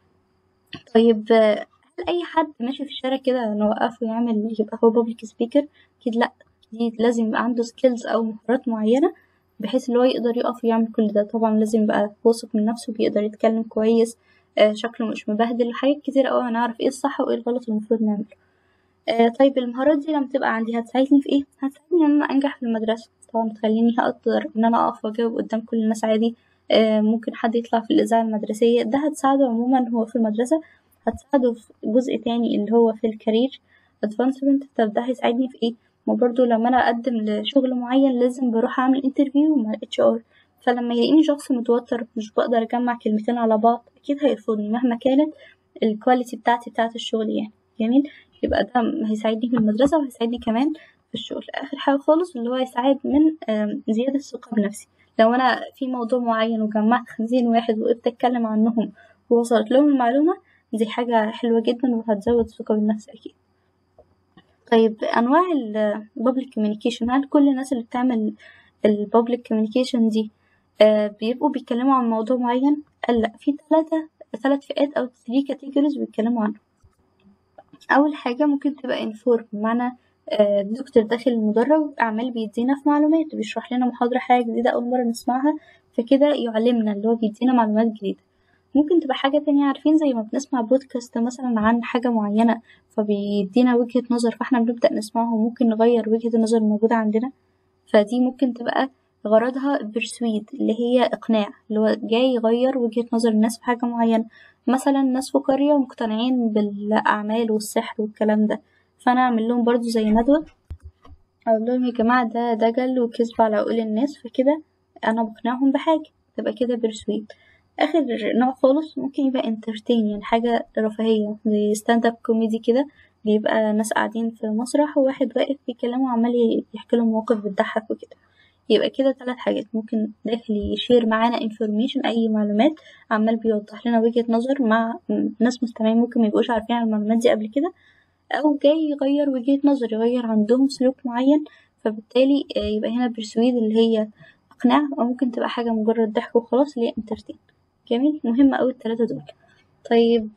A: طيب هل اي حد ماشي في الشارع كده نوقفه يعمل يبقى هو بابليك سبيكر اكيد لا دي لازم يبقى عنده سكيلز او مهارات معينة بحيث اللي هو يقدر يقف ويعمل كل ده طبعا لازم يبقى واثق من نفسه بيقدر يتكلم كويس آه شكله مش مبهدل حاجات كتير اوي هنعرف ايه الصح وايه الغلط اللي المفروض نعمله آه طيب المهارات دي لما تبقى عندي هتساعدني في ايه هتساعدني ان انا انجح في المدرسة طبعا تخليني هقدر ان انا اقف واجاوب قدام كل الناس عادي آه ممكن حد يطلع في الاذاعة المدرسية ده هتساعده عموما هو في المدرسة هتساعده في جزء تاني اللي هو في الكارير advancement طب ده هيساعدني في ايه ما برضو لما انا اقدم لشغل معين لازم بروح اعمل انترفيو مع الاتش ار فلما يلاقيني شخص متوتر مش بقدر اجمع كلمتين على بعض اكيد هيرفضني مهما كانت الكواليتي بتاعتي بتاعت الشغل يعني جميل يبقى ده هيساعدني في المدرسة وهيساعدني كمان في الشغل اخر حاجة خالص اللي هو هيساعد من زيادة الثقة بنفسي لو انا في موضوع معين وجمعت خمسين واحد وقفت اتكلم عنهم ووصلت لهم المعلومة دي حاجة حلوة جدا وهتزود الثقة بالنفس اكيد طيب انواع البابليك كوميونيكيشن هل كل الناس اللي بتعمل البابليك كوميونيكيشن دي آه بيبقوا بيتكلموا عن موضوع معين قال لا في ثلاثة ثلاث فئات او 3 كاتيجوريز بيتكلموا عنه اول حاجة ممكن تبقى انفورم بمعنى الدكتور داخل المدرج عمال بيدينا في معلومات بيشرح لنا محاضرة حاجة جديدة أول مرة نسمعها فكده يعلمنا اللي هو بيدينا معلومات جديدة ممكن تبقى حاجة تانية عارفين زي ما بنسمع بودكاست مثلا عن حاجة معينة فبيدينا وجهة نظر فاحنا بنبدأ نسمعه وممكن نغير وجهة النظر الموجودة عندنا فدي ممكن تبقى غرضها برسويد اللي هي إقناع اللي هو جاي يغير وجهة نظر الناس في حاجة معينة مثلا ناس في قرية مقتنعين بالأعمال والسحر والكلام ده فأنا أعمل لهم برضو زي ندوة أقول لهم يا جماعة ده دجل وكذب على عقول الناس فكده أنا بقنعهم بحاجة تبقى كده برسويد آخر نوع خالص ممكن يبقى انترتين يعني حاجة رفاهية زي ستاند اب كوميدي كده بيبقى ناس قاعدين في مسرح وواحد واقف بيكلموا وعمال يحكي لهم مواقف بتضحك وكده يبقى كده تلات حاجات ممكن داخل يشير معانا information أي معلومات عمال بيوضح لنا وجهة نظر مع ناس مستمعين ممكن ميبقوش عارفين عن المعلومات دي قبل كده أو جاي يغير وجهة نظر يغير عندهم سلوك معين فبالتالي يبقى هنا برسويد اللي هي إقناع أو ممكن تبقى حاجة مجرد ضحك وخلاص اللي هي انترتين جميل مهم أوي التلاتة دول طيب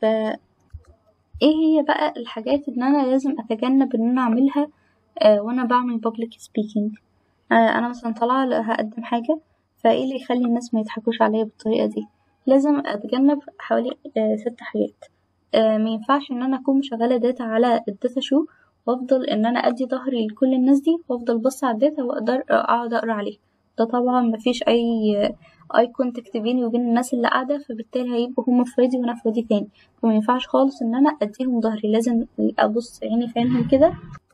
A: ايه هي بقى الحاجات اللي انا لازم اتجنب ان انا اعملها آه وانا بعمل public speaking آه انا مثلا طالعة هقدم حاجة فايه اللي يخلي الناس ما يضحكوش عليا بالطريقة دي لازم اتجنب حوالي آه ست حاجات آه مينفعش ان انا اكون مشغلة داتا على الداتا شو وافضل ان انا ادي ظهري لكل الناس دي وافضل بص على الداتا واقدر اقعد اقرا عليه ده طبعا مفيش اي اي كونتاكت بيني وبين الناس اللي قاعده فبالتالي هيبقوا هما في وادي وانا في وادي تاني فمينفعش خالص ان انا اديهم ظهري لازم ابص عيني في عينهم كده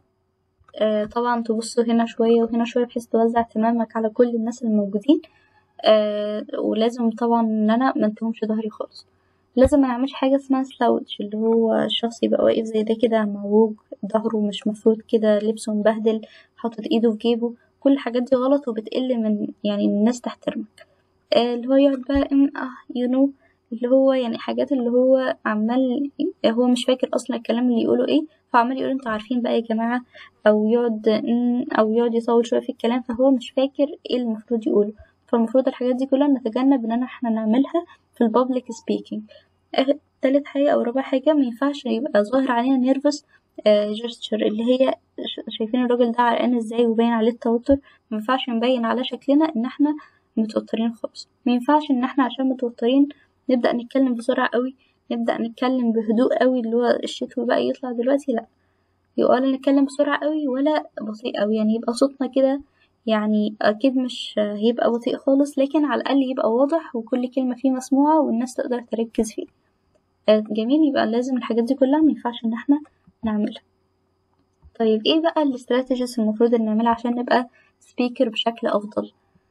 A: آه طبعا تبصوا هنا شويه وهنا شويه بحيث توزع اهتمامك على كل الناس الموجودين آه ولازم طبعا ان انا منتهمش ظهري خالص لازم ما نعملش حاجه اسمها سلاوتش اللي هو الشخص يبقى واقف زي ده كده معوج ظهره مش مفروض كده لبسه مبهدل حاطط ايده في جيبه كل الحاجات دي غلط وبتقل من يعني الناس تحترمك آه اللي هو يقعد بقى ام اه يو نو اللي هو يعني حاجات اللي هو عمال هو مش فاكر اصلا الكلام اللي يقوله ايه فعمال يقول انتوا عارفين بقى يا جماعه او يقعد او يقعد يطول شويه في الكلام فهو مش فاكر ايه المفروض يقوله فالمفروض الحاجات دي كلها نتجنب ان احنا نعملها في البابليك سبيكينج تالت حاجه او رابع حاجه مينفعش يبقى ظاهر علينا نيرفس جستشر اللي هي شايفين الراجل ده عرقان ازاي وباين عليه التوتر مينفعش نبين على شكلنا ان احنا متوترين خالص مينفعش ان احنا عشان متوترين نبدأ نتكلم بسرعة قوي نبدأ نتكلم بهدوء قوي اللي هو الشتوي بقى يطلع دلوقتي لأ ولا نتكلم بسرعة قوي ولا بطيء قوي يعني يبقى صوتنا كده يعني أكيد مش هيبقى بطيء خالص لكن على الأقل يبقى واضح وكل كلمة فيه مسموعة والناس تقدر تركز فيه جميل يبقى لازم الحاجات دي كلها مينفعش ان احنا نعملها طيب ايه بقى الاستراتيجيز المفروض ان نعملها عشان نبقى سبيكر بشكل افضل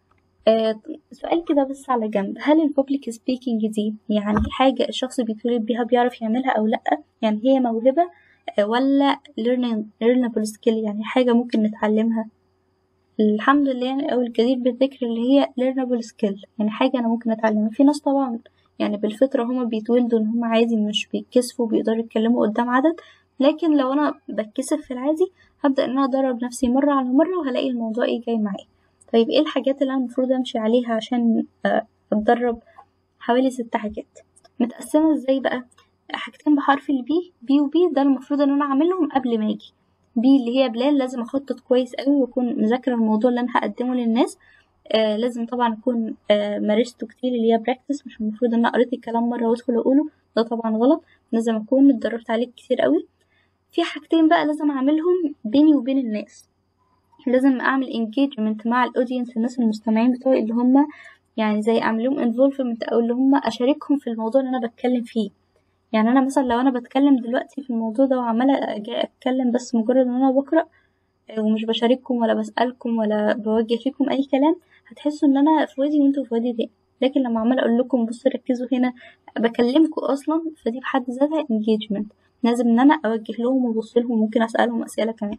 A: آه سؤال كده بس على جنب هل البوبليك سبيكينج دي يعني حاجة الشخص بيتولد بيها بيعرف يعملها أو لأ يعني هي موهبة آه ولا learnable skill يعني حاجة ممكن نتعلمها الحمد لله يعني أو الجدير بالذكر اللي هي learnable skill يعني حاجة أنا ممكن أتعلمها في ناس طبعا يعني بالفطرة هما بيتولدوا إن هما عادي مش بيتكسفوا بيقدروا يتكلموا قدام عدد لكن لو أنا بتكسف في العادي هبدأ إن أنا أدرب نفسي مرة على مرة وهلاقي الموضوع إيه جاي معايا طيب ايه الحاجات اللي انا المفروض امشي عليها عشان اتدرب حوالي ست حاجات متقسمة ازاي بقى حاجتين بحرف البي بي وبي ده المفروض ان انا اعملهم قبل ما اجي بي اللي هي بلان لازم اخطط كويس قوي واكون مذاكرة الموضوع اللي انا هقدمه للناس آه لازم طبعا اكون آه مارسته كتير اللي هي براكتس مش المفروض ان انا قريت الكلام مرة وادخل اقوله ده طبعا غلط لازم اكون اتدربت عليه كتير قوي في حاجتين بقى لازم اعملهم بيني وبين الناس لازم اعمل engagement مع الاودينس الناس المستمعين بتوعي اللي هم يعني زي اعملهم involvement او اللي هم اشاركهم في الموضوع اللي انا بتكلم فيه يعني انا مثلا لو انا بتكلم دلوقتي في الموضوع ده وعمالة اتكلم بس مجرد ان انا بقرأ ومش بشارككم ولا بسألكم ولا بوجه فيكم اي كلام هتحسوا ان انا في وادي وانتوا في وادي تاني لكن لما عمالة اقول لكم بصوا ركزوا هنا بكلمكم اصلا فدي بحد ذاتها engagement لازم ان انا اوجه لهم وابص لهم وممكن اسالهم اسئله كمان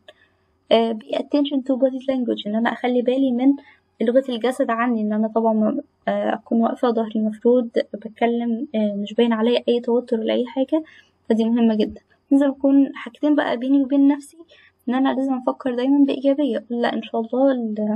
A: be attention to body language ان انا اخلي بالي من لغة الجسد عني ان انا طبعا اكون واقفة ظهري مفرود بتكلم مش باين عليا اي توتر ولا اي حاجة فدي مهمة جدا لازم اكون حاجتين بقى بيني وبين نفسي ان انا لازم افكر دايما بايجابية لا ان شاء الله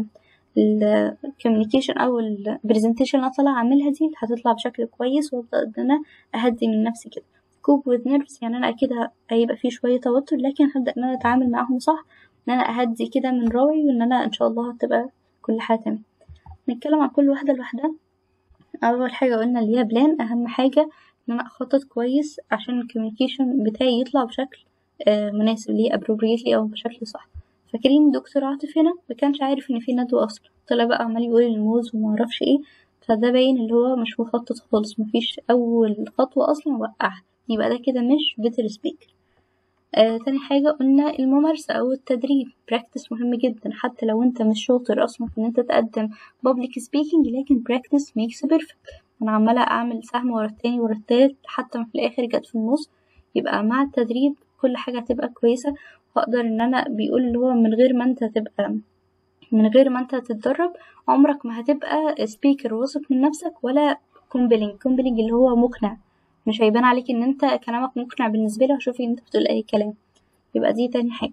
A: الكوميونيكيشن او البرزنتيشن اللي انا طالعه اعملها دي هتطلع بشكل كويس وابدا ان انا اهدي من نفسي كده كوب with nerves يعني انا اكيد هيبقى فيه شويه توتر لكن هبدا ان انا اتعامل معاهم صح ان انا اهدي كده من راوي وان انا ان شاء الله هتبقى كل حاجة تمام نتكلم عن كل واحدة لوحدها اول حاجة قلنا اللي هي بلان اهم حاجة ان انا اخطط كويس عشان الكوميونيكيشن بتاعي يطلع بشكل مناسب ليه appropriately او بشكل صح فاكرين دكتور عاطف هنا مكانش عارف ان في ندوة اصلا طلع بقى عمال يقول الموز ومعرفش ايه فده باين اللي هو مش مخطط خالص مفيش اول خطوة اصلا وقعها يبقى ده كده مش بيتر سبيكر آه تاني حاجة قلنا الممارسة أو التدريب براكتس مهم جدا حتى لو انت مش شاطر أصلا في ان انت تقدم public speaking لكن practice makes perfect أنا عمالة أعمل سهم ورا التاني ورا التالت حتى ما في الآخر جت في النص يبقى مع التدريب كل حاجة هتبقى كويسة وأقدر إن أنا بيقول اللي هو من غير ما انت تبقى من غير ما انت تتدرب عمرك ما هتبقى سبيكر واثق من نفسك ولا كومبلينج كومبلينج اللي هو مقنع مش هيبان عليك ان انت كلامك مقنع بالنسبه لي وشوفي انت بتقول اي كلام يبقى دي تاني حاجه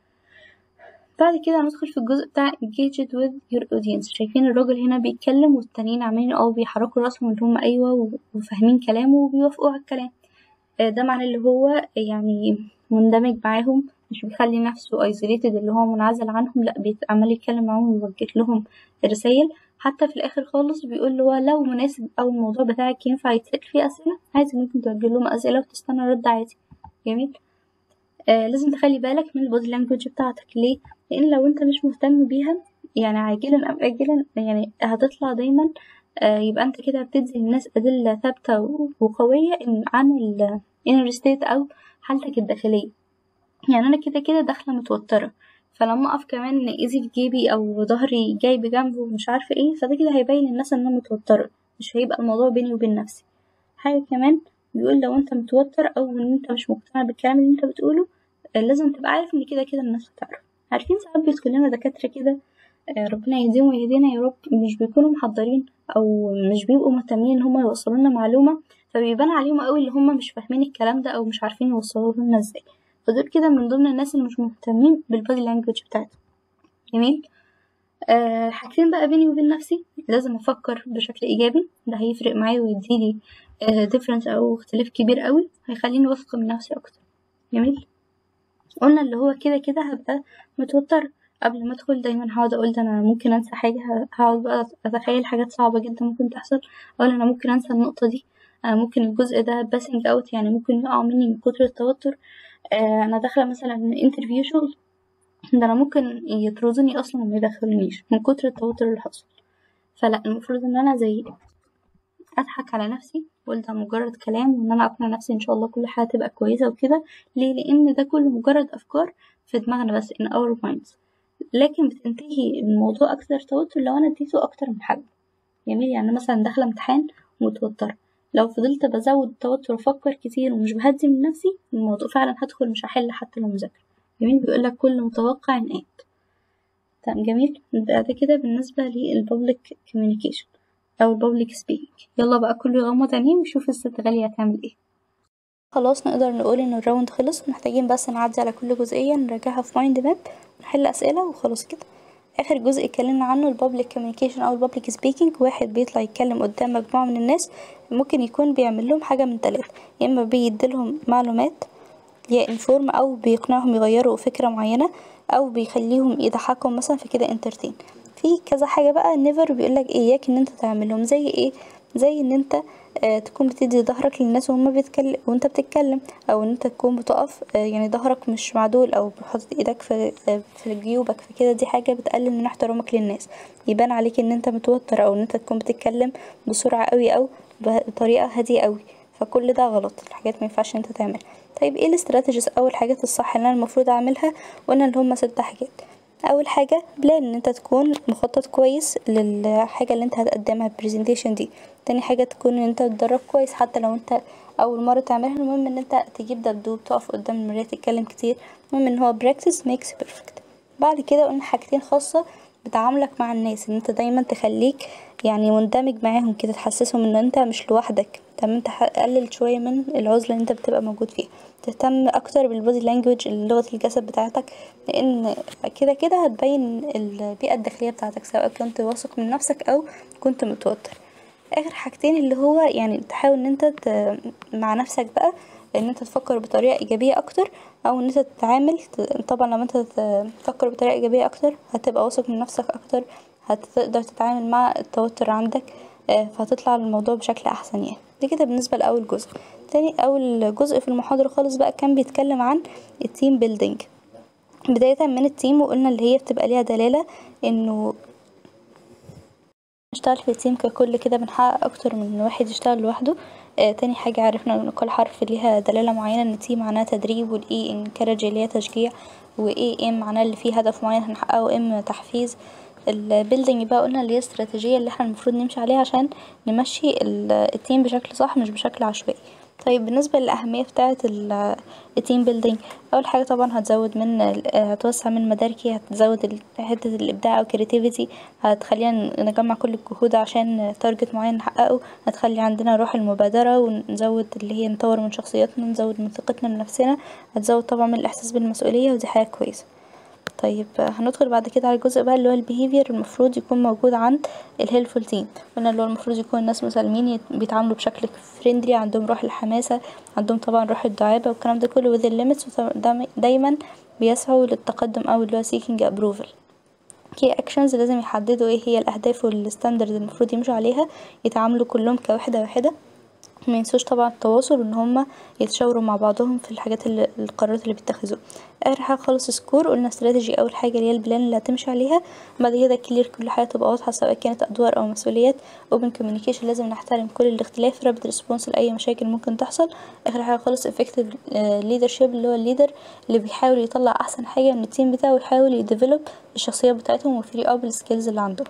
A: بعد كده هندخل في الجزء بتاع engaged with your audience شايفين الراجل هنا بيتكلم والتانيين عاملين اه بيحركوا راسهم اللي هم ايوه وفاهمين كلامه وبيوافقوا على الكلام ده معناه اللي هو يعني مندمج معاهم مش بيخلي نفسه isolated اللي هو منعزل عنهم لا عمال يتكلم معاهم ويوجه لهم رسايل حتى في الاخر خالص بيقول له لو مناسب او الموضوع بتاعك ينفع يتسأل فيه اسئله عادي ممكن توجه لهم اسئله وتستنى رد عادي جميل آه لازم تخلي بالك من البودي لانجوج بتاعتك ليه لان لو انت مش مهتم بيها يعني عاجلا ام اجلا يعني هتطلع دايما آه يبقى انت كده بتدي للناس ادله ثابته وقويه عن الانر ستيت او حالتك الداخليه يعني انا كده كده داخله متوتره فلما اقف كمان ايدي في جيبي او ظهري جاي بجنبه ومش عارفه ايه فده كده هيبين للناس ان انا متوتره مش هيبقى الموضوع بيني وبين نفسي حاجه كمان بيقول لو انت متوتر او ان انت مش مقتنع بالكلام اللي انت بتقوله لازم تبقى عارف ان كده كده الناس هتعرف عارفين ساعات بيدخل لنا دكاتره كده ربنا يهديهم ويهدينا يا رب مش بيكونوا محضرين او مش بيبقوا مهتمين ان هم يوصلوا لنا معلومه فبيبان عليهم قوي اللي هم مش فاهمين الكلام ده او مش عارفين يوصلوه لنا ازاي فدول كده من ضمن الناس اللي مش مهتمين بالبادي لانجوج بتاعتهم جميل أه حاجتين بقى بيني وبين نفسي لازم افكر بشكل ايجابي ده هيفرق معايا ويديلي أه ديفرنس او اختلاف كبير قوي هيخليني واثقه من نفسي اكتر جميل قلنا اللي هو كده كده هبقى متوتر قبل ما ادخل دايما هقعد اقول ده انا ممكن انسى حاجه هقعد بقى اتخيل حاجات صعبه جدا ممكن تحصل اقول انا ممكن انسى النقطه دي أه ممكن الجزء ده باسنج اوت يعني ممكن يقع مني من كتر التوتر آه انا داخله مثلا انترفيو شغل ده انا ممكن يطردوني اصلا وما يدخلونيش من كتر التوتر اللي حصل فلا المفروض ان انا زي اضحك على نفسي واقول ده مجرد كلام وان انا اقنع نفسي ان شاء الله كل حاجه تبقى كويسه وكده ليه لان ده كله مجرد افكار في دماغنا بس in our minds لكن بتنتهي الموضوع اكثر توتر لو انا اديته اكتر من حجم جميل يعني مثلا داخله امتحان ومتوتره لو فضلت بزود التوتر وافكر كتير ومش بهدي من نفسي الموضوع فعلا هدخل مش هحل حتى لو مذاكره جميل بيقولك كل متوقع آت تمام جميل ده كده بالنسبة للبابليك كوميونيكيشن أو البابليك سبيكينج يلا بقى كله يغمض عينيه ويشوف الست غالية هتعمل ايه خلاص نقدر نقول ان الراوند خلص محتاجين بس نعدي على كل جزئية نراجعها في مايند ماب ونحل أسئلة وخلاص كده اخر جزء اتكلمنا عنه البابليك كوميونيكيشن او البابليك سبيكينج واحد بيطلع يتكلم قدام مجموعه من الناس ممكن يكون بيعمل لهم حاجه من ثلاثه يا اما بيديلهم معلومات يا انفورم او بيقنعهم يغيروا فكره معينه او بيخليهم يضحكهم مثلا في كده انترتين في كذا حاجه بقى نيفر بيقولك اياك ان انت تعملهم زي ايه زي ان انت آه تكون بتدي ظهرك للناس وهم بيتكلم وانت بتتكلم او ان انت تكون بتقف آه يعني ظهرك مش معدول او بحط ايدك في آه في جيوبك فكده دي حاجه بتقلل من احترامك للناس يبان عليك ان انت متوتر او ان انت تكون بتتكلم بسرعه قوي او بطريقه هاديه قوي فكل ده غلط الحاجات ما ينفعش انت تعمل طيب ايه الاستراتيجيز او الحاجات الصح اللي انا المفروض اعملها قلنا اللي هما ست حاجات اول حاجه بلان ان انت تكون مخطط كويس للحاجه اللي انت هتقدمها البرزنتيشن دي تاني حاجه تكون ان انت تتدرب كويس حتى لو انت اول مره تعملها المهم ان انت تجيب دبدوب تقف قدام المرايه تتكلم كتير المهم ان هو practice makes perfect بعد كده قلنا حاجتين خاصه بتعاملك مع الناس ان انت دايما تخليك يعني مندمج معاهم كده تحسسهم ان انت مش لوحدك تمام انت قلل شويه من العزله اللي انت بتبقى موجود فيها تهتم اكتر بالبودي لانجوج لغه الجسد بتاعتك لان كده كده هتبين البيئه الداخليه بتاعتك سواء كنت واثق من نفسك او كنت متوتر اخر حاجتين اللي هو يعني تحاول ان انت مع نفسك بقى ان انت تفكر بطريقة ايجابية اكتر او ان انت تتعامل طبعا لما انت تفكر بطريقة ايجابية اكتر هتبقى واثق من نفسك اكتر هتقدر تتعامل مع التوتر عندك فا هتطلع الموضوع بشكل احسن يعني دا كده بالنسبة لأول جزء تاني أول جزء في المحاضرة خالص بقى كان بيتكلم عن التيم بيلدينج بداية من التيم وقولنا اللي هي بتبقى ليها دلالة انه نشتغل في التيم ككل كده بنحقق اكتر من ان واحد يشتغل لوحده تاني حاجة عرفنا ان كل حرف ليها دلالة معينة ان تي معناها تدريب وال E encourage اللي هي تشجيع و A M معناه اللي فيه هدف معين هنحققه M تحفيز البيلدينج بقى قولنا اللي هي استراتيجية اللي احنا المفروض نمشي عليها عشان نمشي التيم بشكل صح مش بشكل عشوائي طيب بالنسبة للأهمية بتاعة التيم بيلدينج أول حاجة طبعا هتزود من هتوسع من مداركي هتزود حتة الإبداع أو creativity هتخلينا نجمع كل الجهود عشان تارجت معين نحققه هتخلي عندنا روح المبادرة ونزود اللي هي نطور من شخصياتنا نزود من ثقتنا بنفسنا هتزود طبعا من الإحساس بالمسؤولية ودي حاجة كويسة طيب هندخل بعد كده على الجزء بقى اللي هو البيهيفير المفروض يكون موجود عند الهيلفول تيم قلنا اللي هو المفروض يكون الناس مسالمين بيتعاملوا بشكل فريندلي عندهم روح الحماسة عندهم طبعا روح الدعابة والكلام ده كله within limits دايما بيسعوا للتقدم أو اللي هو seeking approval key actions لازم يحددوا ايه هي الأهداف والستاندرد المفروض يمشوا عليها يتعاملوا كلهم كوحدة واحدة مينسوش طبعا التواصل وان هما يتشاوروا مع بعضهم في الحاجات اللي القرارات اللي بيتخذوها اخر حاجه خالص سكور قلنا استراتيجي اول حاجه اللي هي البلان اللي هتمشي عليها بعد كده كلير كل حاجه تبقى واضحه سواء كانت ادوار او مسؤوليات اوبن كوميونيكيشن لازم نحترم كل الاختلاف رابد ريسبونس لاي مشاكل ممكن تحصل اخر حاجه خالص افكتيف ليدرشيب اللي هو الليدر اللي بيحاول يطلع احسن حاجه من التيم بتاعه ويحاول يديفلوب الشخصيه بتاعتهم ويفري اب السكيلز اللي عندهم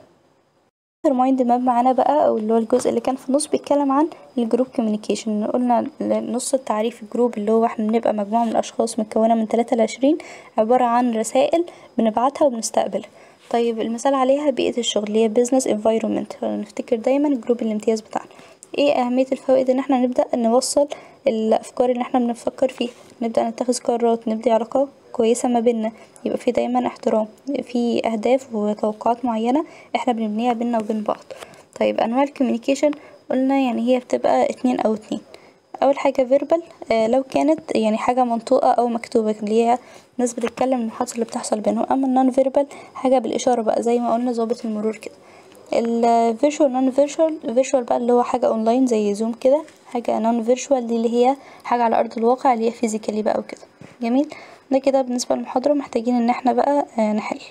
A: اخر مايند ماب معانا بقى او اللي هو الجزء اللي كان في النص بيتكلم عن الجروب كوميونيكيشن قلنا نص التعريف الجروب اللي هو احنا بنبقى مجموعة من الاشخاص مكونة من تلاتة لعشرين عبارة عن رسائل بنبعتها وبنستقبلها طيب المثال عليها بيئة الشغل اللي هي business environment نفتكر دايما جروب الامتياز بتاعنا ايه اهمية الفوائد ان احنا نبدأ نوصل الافكار اللي احنا بنفكر فيها نبدأ نتخذ قرارات نبدأ علاقات كويسة ما بينا يبقى في دايما احترام في اهداف وتوقعات معينة احنا بنبنيها بينا وبين بعض طيب انواع الكوميونيكيشن قلنا يعني هي بتبقى اتنين او اتنين اول حاجة فيربال آه لو كانت يعني حاجة منطوقة او مكتوبة اللي هي ناس بتتكلم عن الحدث اللي بتحصل بينهم اما النون فيربال حاجة بالاشارة بقى زي ما قلنا ظابط المرور كده الفيرشوال نون فيرشوال فيرشوال بقى اللي هو حاجة اونلاين زي زوم كده حاجة نون فيرشوال دي اللي هي حاجة على ارض الواقع اللي هي فيزيكالي بقى وكده جميل ده كده بالنسبة للمحاضرة محتاجين ان احنا بقى نحل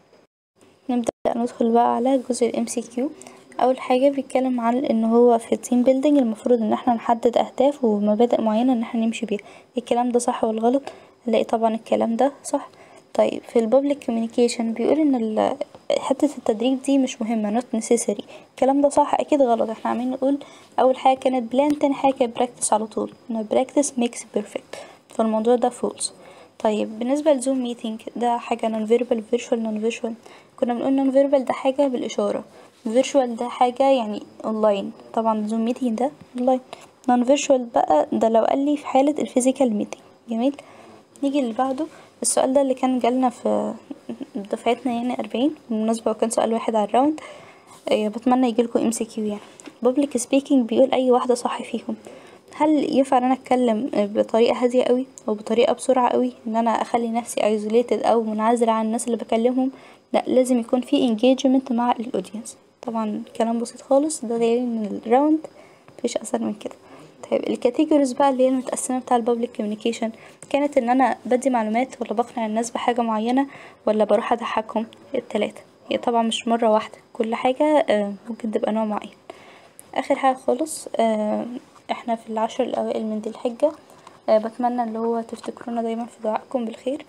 A: نبدأ ندخل بقى على جزء الام سي كيو اول حاجة بيتكلم عن ان هو في التيم بيلدينج المفروض ان احنا نحدد اهداف ومبادئ معينة ان احنا نمشي بيها الكلام ده صح ولا غلط نلاقي طبعا الكلام ده صح طيب في البابليك كوميونيكيشن بيقول ان حتة التدريب دي مش مهمة not necessary الكلام ده صح اكيد غلط احنا عمالين نقول اول حاجة كانت بلان تاني حاجة كانت براكتس على طول ان براكتس makes perfect فالموضوع ده فولس طيب بالنسبة لزوم ميتنج ده حاجة نون فيربال فيرشوال نون فيرشوال كنا بنقول نون فيربال ده حاجة بالإشارة فيرشوال ده حاجة يعني اونلاين طبعا زوم ميتنج ده اونلاين نون فيرشوال بقى ده لو قال لي في حالة الفيزيكال ميتنج جميل نيجي اللي بعده السؤال ده اللي كان جالنا في دفعتنا يعني أربعين بالمناسبة وكان سؤال واحد على الراوند أه بتمنى يجيلكوا ام سي كيو يعني بابليك سبيكينج بيقول أي واحدة صح فيهم هل ينفع ان انا اتكلم بطريقه هاديه قوي او بطريقه بسرعه قوي ان انا اخلي نفسي isolated او منعزله عن الناس اللي بكلمهم لا لازم يكون في engagement مع الاودينس طبعا كلام بسيط خالص ده دليل ان الراوند مفيش اسهل من كده طيب الكاتيجوريز بقى اللي هي المتقسمه بتاع البابليك كوميونيكيشن كانت ان انا بدي معلومات ولا بقنع الناس بحاجه معينه ولا بروح اضحكهم التلاته هي طبعا مش مره واحده كل حاجه ممكن تبقى نوع معين اخر حاجه خالص احنا في العشر الاوائل من ذي الحجة أه بتمنى اللي هو تفتكرونا دايما في دعائكم بالخير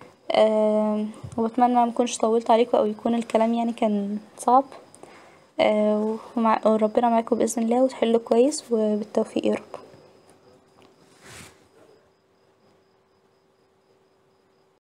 A: أه وبتمنى مكنش طولت عليكم او يكون الكلام يعني كان صعب أه وربنا معاكم باذن الله وتحلوا كويس وبالتوفيق يا رب